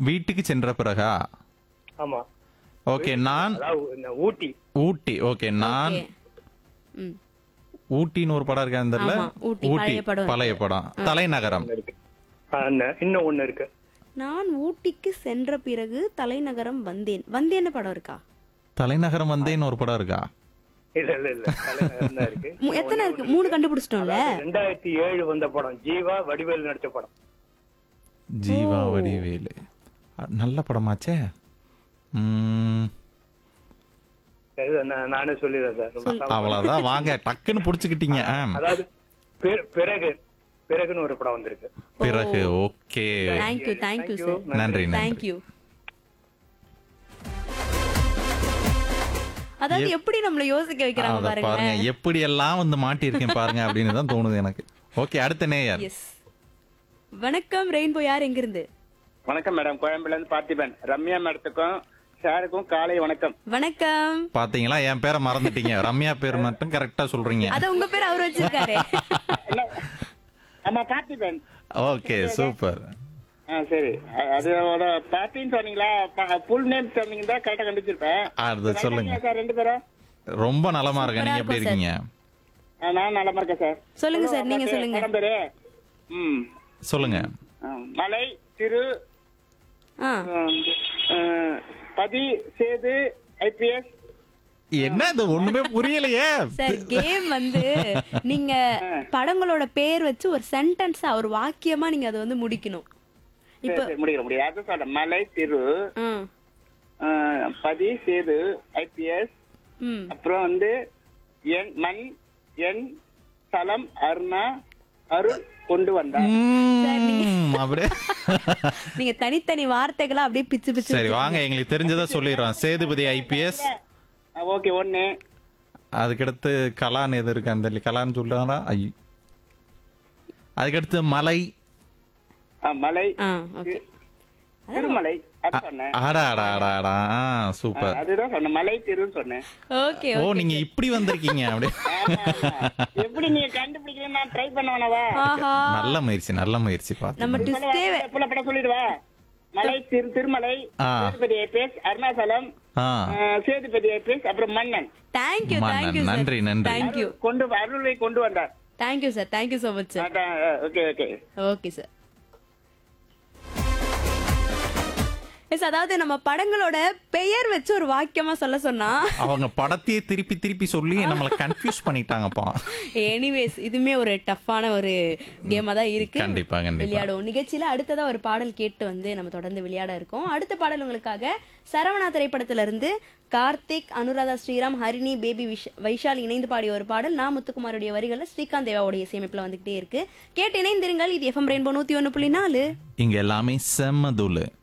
வீட்டுக்கு சென்ற பிறகா ஆமா ஓகே நான் அதாவது இந்த ஊட்டி ஊட்டி ஓகே நான் ஓகே. ம் ஊட்டின்னு ஒரு படம் இருக்கா இந்த இடத்துல? ஆமா, ஊட்டி, பழைய படம் பழைய படம் தலைநகரம் இருக்கு ஆ, இன்ன- இன்னும் ஒண்ணு இருக்கு நான் ஊட்டிக்கு சென்ற பிறகு தலைநகரம் வந்தேன் வந்தேன்னு படம் இருக்கா தலைநகரம் வந்தேன்னு ஒரு படம் இருக்கா இல்ல இல்ல இல்ல தலைநகரம் தான் இருக்கு மு- எத்தனை இருக்கு மூணு கண்டுபிடிச்சிட்டோம்ல ரெண்டாயிரத்தி ஏழு வந்த படம் ஜீவா வடிவேல் நடிச்ச படம் ஜீவா வடிவேலு அ, நல்ல படமாச்சே ம், சரி, நான் நானே சொல்லிடுறேன் சார் ரொம்ப தவறு. அவ்வளவுதான் வாங்க டக்குன்னு புடிச்சுக்கிட்டீங்க ஆ. அதாவது பிற- பிறகு பிறகுன்னு ஒரு படம் வந்திருக்கு பிறகு ஓகே தேங்க்யூ தேங்க்யூ சார் நன்றி நன்றி தேங்க்யூ அதாவது எப்படி நம்மள யோசிக்க வைக்கிறாங்க அத பாருங்க பாருங்க எப்படி எல்லாம் வந்து மாட்டியிருக்கேன் பாருங்க அப்படின்னு தான் தோணுது எனக்கு ஓகே அடுத்த நேயர் எஸ் வணக்கம் ரெயின்போ யார் எங்க இருந்து வணக்கம் மேடம் கோயம்புல இருந்து பார்த்திபன் ரம்யா மேடத்துக்கும் சாருக்கும் காலை வணக்கம் வணக்கம் பாத்தீங்களா என் பேரை மறந்துட்டீங்க ரம்யா பேர் மட்டும் கரெக்டா சொல்றீங்க அத உங்க பேர் அவர் வச்சிருக்காரு என்ன? ஆமா பார்த்திபன் ஓகே சூப்பர் ஆ சரி அ- அதோட பார்ட்டின்னு சொன்னீங்களா ஃபுல் நேம் சொன்னீங்க தான் கரெக்டா கண்டுபிடிச்சிருப்பேன் அது சொல்லுங்க சார் ரெண்டு பேரும் ரொம்ப நலமா இருக்கேன் நீங்க எப்படி இருக்கீங்க ஆ, நான் நலமா இருக்கேன் சார் சொல்லுங்க சார் நீங்க சொல்லுங்க மேடம் பேரு ம் சொல்லுங்க ஆ, மலை திரு ஆ ம், ஆ, பதி சேது ஐபிஎஸ் என்ன இது ஒண்ணுமே புரியலையே சார் கேம் வந்து நீங்க படங்களோட பேர் வச்சு ஒரு சென்டென்ஸா ஒரு வாக்கியமா நீங்க அதை வந்து முடிக்கணும் இப்ப சரி முடியல முடியாது அது சொல்றேன் மலை திரு ம், ஆ, பதி சேது ஐபிஎஸ் ம் அப்புறம் வந்து என் மண் என் தலம் அருணா அருள் கொண்டு வந்தார் ம், அப்படியே நீங்க தனித்தனி வார்த்தைகளா அப்படியே பிச்சு பிச்சு சரி வாங்க எங்களுக்கு தெரிஞ்சதா சொல்லிடுறோம் சேதுபதி ஐபிஎஸ் ஓகே ஒண்ணு அதுக்கடுத்து கலான் எது இருக்கு அந்த கலான்னு சொல்றாங்களா ஐயோ அதுக்கடுத்து மலை ஆ, மலை ஆ ஓகே திருமலை அது சொன்னேன் ஆடா ஆடா ஆடா ஆடா ஆ, ஆ, சூப்பர் அதுதான் சொன்னேன் மலை திருன்னு சொன்னேன் ஓகே ஓ நீங்க இப்படி வந்திருக்கீங்க அப்படியே ஆமா, ஆமா. எப்படி நீங்க கண்டுபிடிக்கணும் நான் ட்ரை பண்ணுவேனவா ஆஹா நல்ல முயற்சி நல்ல முயற்சி பார்த்து நம்ம டிஸ்டே புள்ள படம் சொல்லிடுவா மலை திரு திருமலை ஆ. சேதுபதி ஐபிஎஸ் அருணாச்சலம் ஆ ஆ, சேதுபதி ஐபிஎஸ் அப்புறம் மன்னன் தேங்க்யூ மன்னன், தேங்க்யூ நன்றி, நன்றி. தேங்க்யூ கொண்டு அருளை கொண்டு வந்தார் thank you sir thank you so much sir அதான், okay okay okay sir yes அதாவது நம்ம படங்களோட பெயர் வச்சு ஒரு வாக்கியமா சொல்ல சொன்னா அவங்க படத்தையே திருப்பி திருப்பி சொல்லி நம்மள கன்ஃபியூஸ் பண்ணிட்டாங்கப்பா எனிவேஸ் இதுமே ஒரு டஃப்பான ஒரு கேமா தான் இருக்கு கண்டிப்பா, கண்டிப்பா. விளையாடுவோம் நிகழ்ச்சியில அடுத்ததா ஒரு பாடல் கேட்டு வந்து நம்ம தொடர்ந்து விளையாட இருக்கோம் அடுத்த பாடல் உங்களுக்காக சரவணா திரைப்படத்துல இருந்து கார்த்திக் அனுராதா ஸ்ரீராம் ஹரிணி பேபி விஷ் வைஷால் இணைந்து பாடிய ஒரு பாடல் நான் முத்துக்குமாருடைய வரிகளில் ஸ்ரீகாந்த் தேவாவுடைய இசையமைப்புல வந்துகிட்டே இருக்கு கேட்டு இணைந்திருங்கள் இது எஃப்எம் ரெயின்போ நூத்தி ஒன்னு புள்ளி நாலு இங்க எல்லாமே செம்ம தூளு